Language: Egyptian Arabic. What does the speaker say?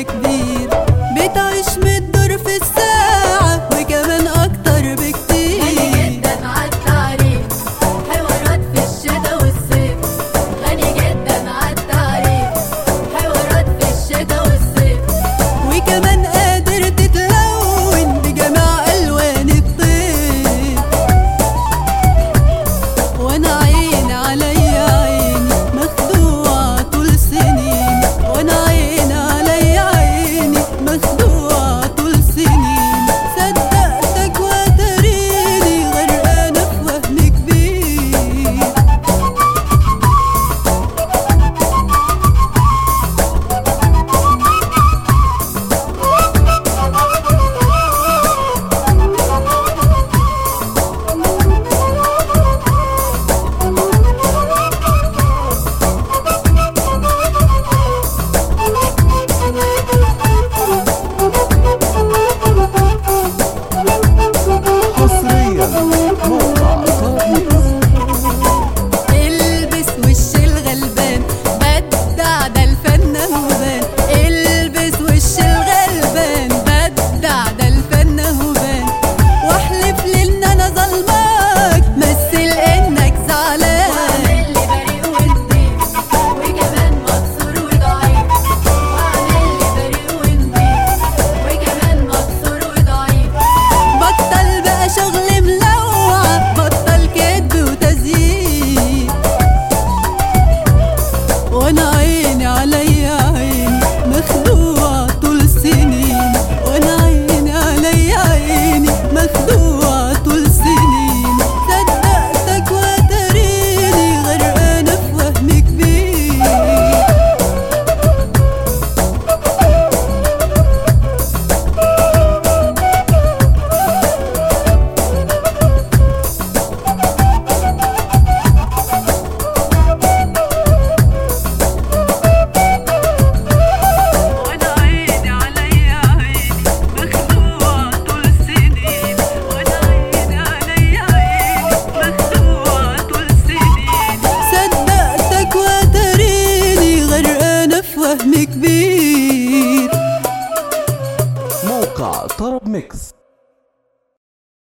وانا كبير بتعيش متدور في الساعة وكمان اكتر بكتير غني جدا عالتعريف حوارات في الشتا والصيف غني جدا عالتعريف حوارات في الشتا والصيف وكمان قادر تتلون بجميع الوان الطيف وانا عين عليا عيني مخدوعة طول سنيني وانا عين عليا عيني مخدوعة طول سنيني صدقتك وتريني غرقانة في وهم كبير حصريا موقع طرب ميكس البس وش الغلبان بدع ده الفن هوبان البس وش الغلبان بدع ده الفن هوبان واحلف لي ان انا ظلمك مثل انك زعلان واعمل لي بريء ونضيف وكمان مكسور وضعيف واعمل لي بريء ونضيف وكمان مكسور وضعيف بطل بقى شغل ملوع بطل كدب وتزييف وانا عيني عليا عيني مخدوعة طول سنين وانا عيني عليا عيني مخدوعة طول سنين صدقتك وتريني غرقانة في وهم كبير وانا عيني عليا عيني مخدوعة طول سنين وانا عيني عليا عيني مخدوعة طول سنين صدقتك وتريني غرقانة في وهم كبير موقع طرب ميكس